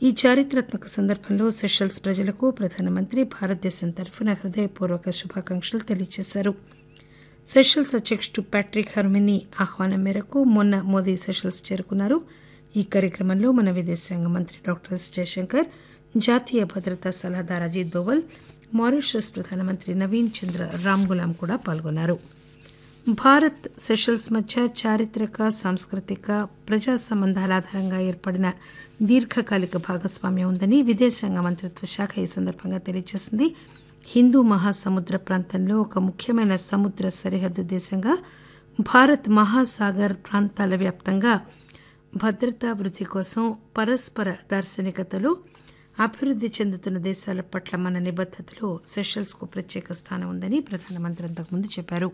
ఈ చారిత్రాత్మక సందర్భంలో సెషల్స్ ప్రజలకు ప్రధానమంత్రి భారతదేశం తరఫున హృదయపూర్వక శుభాకాంక్షలు తెలియజేశారు సెషల్స్ అధ్యక్షుడు ప్యాట్రిక్ హర్మినీ ఆహ్వానం మేరకు మొన్న మోదీ సెషల్స్ చేరుకున్నారు ఈ కార్యక్రమంలో మన విదేశాంగ మంత్రి డాక్టర్ ఎస్ జయశంకర్ జాతీయ భద్రతా సలహాదారు అజిత్ దోవల్ మారిషస్ ప్రధానమంత్రి నవీన్ చంద్ర రామ్గులాం కూడా పాల్గొన్నారు భారత్ సెషల్స్ మధ్య చారిత్రక సాంస్కృతిక ప్రజా సంబంధాల ఆధారంగా ఏర్పడిన దీర్ఘకాలిక భాగస్వామ్యం ఉందని విదేశాంగ మంత్రిత్వ శాఖ ఈ సందర్భంగా తెలియజేసింది హిందూ మహాసముద్ర ప్రాంతంలో ఒక ముఖ్యమైన సముద్ర సరిహద్దు దేశంగా భారత్ మహాసాగర్ ప్రాంతాల వ్యాప్తంగా భద్రతా వృద్ధి కోసం పరస్పర దార్శనికతలో అభివృద్ధి చెందుతున్న దేశాల పట్ల మన నిబద్దతలో సెషల్స్కు ప్రత్యేక స్థానం ఉందని ప్రధానమంత్రి అంతకుముందు చెప్పారు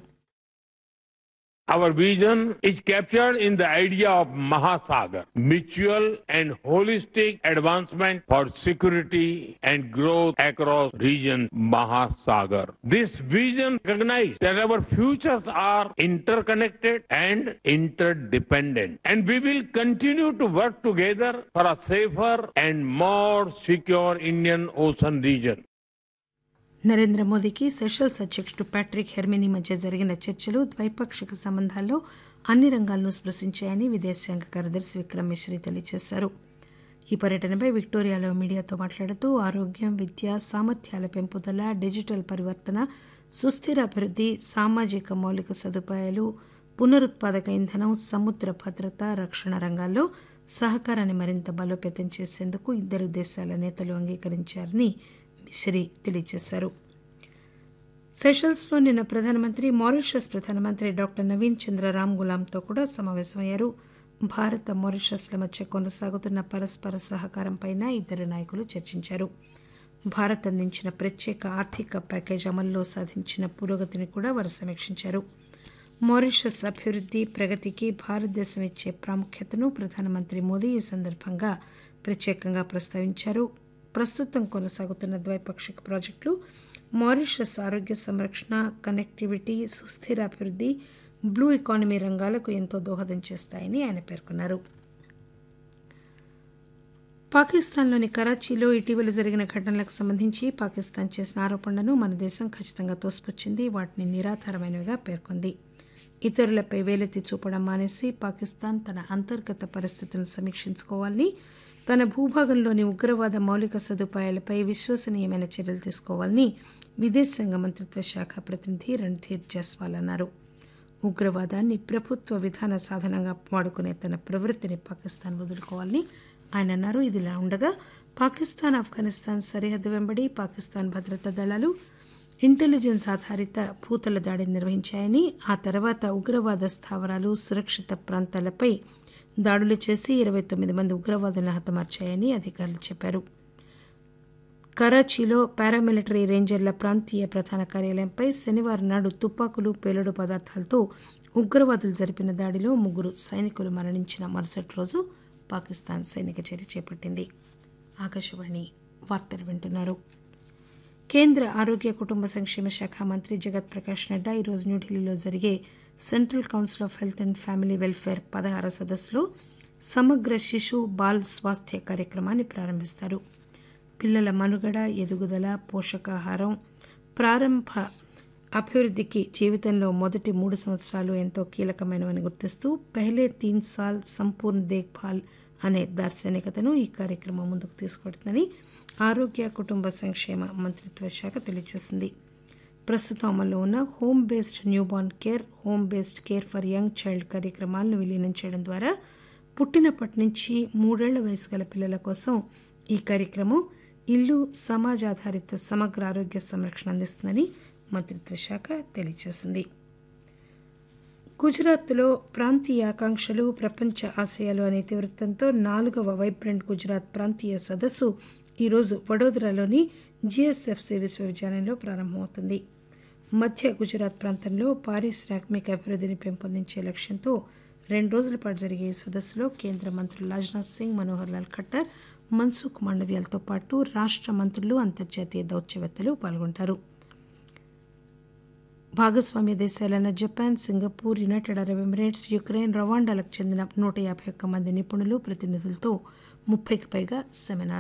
Our vision is captured in the idea of Mahasagar, mutual and holistic advancement for security and growth across region Mahasagar. This vision recognizes that our futures are interconnected and interdependent. And we will continue to work together for a safer and more secure Indian Ocean region. Narendra మోదీకి Seychelles అధ్యక్షుడు Patrick Herminie మధ్య జరిగిన చర్చలు ద్వైపాక్షిక సంబంధాల్లో అన్ని రంగాలను స్పృశించాయని విదేశాంగ కార్యదర్శి విక్రమ్ మిశ్రీ తెలియజేశారు ఈ పర్యటనపై విక్టోరియాలో మీడియాతో మాట్లాడుతూ ఆరోగ్యం విద్య సామర్థ్యాల పెంపుదల డిజిటల్ పరివర్తన సుస్థిర అభివృద్ధి సామాజిక మౌలిక సదుపాయాలు పునరుత్పాదక ఇంధనం సముద్ర భద్రత రక్షణ రంగాల్లో సహకారాన్ని మరింత బలోపేతం చేసేందుకు ఇద్దరు దేశాల నేతలు అంగీకరించారని మిశ్రీ తెలియజేశారు సెషల్స్లో నిన్న ప్రధానమంత్రి మారిషస్ ప్రధానమంత్రి డాక్టర్ నవీన్ చంద్ర రామ్ గులాంతో కూడా సమావేశమయ్యారు భారత మారిషస్ల మధ్య కొనసాగుతున్న పరస్పర సహకారంపై ఇద్దరు నాయకులు చర్చించారు భారత్ అందించిన ప్రత్యేక ఆర్థిక ప్యాకేజ్ అమల్లో సాధించిన పురోగతిని కూడా వారు సమీక్షించారు మారిషస్ అభివృద్ధి ప్రగతికి భారతదేశం ఇచ్చే ప్రాముఖ్యతను ప్రధానమంత్రి మోదీ ఈ సందర్భంగా ప్రత్యేకంగా ప్రస్తావించారు ప్రస్తుతం కొనసాగుతున్న ద్వైపాక్షిక ప్రాజెక్టులు మారిషస్ ఆరోగ్య సంరక్షణ కనెక్టివిటీ సుస్థిర అభివృద్ధి బ్లూ ఎకానమీ రంగాలకు ఎంతో దోహదం చేస్తాయని ఆయన పేర్కొన్నారు పాకిస్తాన్లోని కరాచీలో ఇటీవల జరిగిన ఘటనలకు సంబంధించి పాకిస్తాన్ చేసిన ఆరోపణలను మన దేశం ఖచ్చితంగా తోసిపుచ్చింది వాటిని నిరాధారమైనవిగా పేర్కొంది ఇతరులపై వేలెత్తి చూపడం మానేసి పాకిస్తాన్ తన అంతర్గత పరిస్థితులను సమీక్షించుకోవాలని తన భూభాగంలోని ఉగ్రవాద మౌలిక సదుపాయాలపై విశ్వసనీయమైన చర్యలు తీసుకోవాలని విదేశాంగ మంత్రిత్వ శాఖ ప్రతినిధి రణ్ధీర్ జస్వాల్ అన్నారు ఉగ్రవాదాన్ని ప్రభుత్వ విధాన సాధనంగా వాడుకునే తన ప్రవృత్తిని పాకిస్తాన్ వదులుకోవాలని ఆయన అన్నారు ఇదిలా ఉండగా పాకిస్తాన్ ఆఫ్ఘనిస్తాన్ సరిహద్దు వెంబడి పాకిస్తాన్ భద్రతా దళాలు ఇంటెలిజెన్స్ ఆధారిత భూతల దాడిని నిర్వహించాయని ఆ తర్వాత ఉగ్రవాద స్థావరాలు సురక్షిత ప్రాంతాలపై దాడులు చేసి ఇరవై తొమ్మిది మంది ఉగ్రవాదులను హతమార్చాయని అధికారులు చెప్పారు కరాచీలో పారామిలిటరీ రేంజర్ల ప్రాంతీయ ప్రధాన కార్యాలయంపై శనివారం నాడు తుపాకులు పేలుడు పదార్థాలతో ఉగ్రవాదులు జరిపిన దాడిలో ముగ్గురు సైనికులు మరణించిన మరుసటి రోజు పాకిస్తాన్ సైనిక చర్య చేపట్టింది ఆకాశవాణి వార్తలు వింటున్నారు కేంద్ర ఆరోగ్య కుటుంబ సంక్షేమ శాఖ మంత్రి జగత్ ప్రకాష్ నడ్డా ఈరోజు న్యూఢిల్లీలో జరిగే central council of health and family welfare పదహార సదస్సులో సమగ్ర శిశు బాల్ స్వాస్థ్య కార్యక్రమాన్ని ప్రారంభిస్తారు పిల్లల మనుగడ ఎదుగుదల పోషకాహారం ప్రారంభ అభివృద్ధికి జీవితంలో మొదటి మూడు సంవత్సరాలు ఎంతో కీలకమైనవని గుర్తిస్తూ పెహ్లే తీన్ సాల్ సంపూర్ణ దేఖ్భాల్ అనే దార్శనికతను ఈ కార్యక్రమం ముందుకు తీసుకువెడుతుందని ఆరోగ్య కుటుంబ సంక్షేమ మంత్రిత్వ శాఖ తెలియజేసింది ప్రస్తుతం అమల్లో ఉన్న home based newborn care home based care for young child కార్యక్రమాలను విలీనం చేయడం ద్వారా పుట్టినప్పటి నుంచి మూడేళ్ల వయసు గల పిల్లల కోసం ఈ కార్యక్రమం ఇల్లు సమాజ ఆధారిత సమగ్ర ఆరోగ్య సంరక్షణ అందిస్తుందని మంత్రిత్వ శాఖ తెలియజేసింది గుజరాత్లో ప్రాంతీయ ఆకాంక్షలు ప్రపంచ ఆశయాలు అనే ఇతివృత్తంతో నాలుగవ వైబ్రెంట్ గుజరాత్ ప్రాంతీయ సదస్సు ఈరోజు వడోదరాలోని జిఎస్ఎఫ్సి విశ్వవిద్యాలయంలో ప్రారంభమవుతుంది మధ్య గుజరాత్ ప్రాంతంలో పారిశ్రామిక అభివృద్ధిని పెంపొందించే లక్ష్యంతో రెండు రోజుల పాటు జరిగే ఈ సదస్సులో కేంద్ర మంత్రులు రాజ్నాథ్ సింగ్ మనోహర్ లాల్ ఖట్టర్ మన్సుఖ్ మాండవ్యాలతో పాటు రాష్ట్ర మంత్రులు అంతర్జాతీయ దౌత్యవేత్తలు పాల్గొంటారు భాగస్వామ్య దేశాలైన Japan Singapore United Arab Emirates Ukraine రవాండాలకు చెందిన నూట యాభై ఒక్క మంది నిపుణులు ప్రతినిధులతో ముప్పైకి పైగా సెమినార్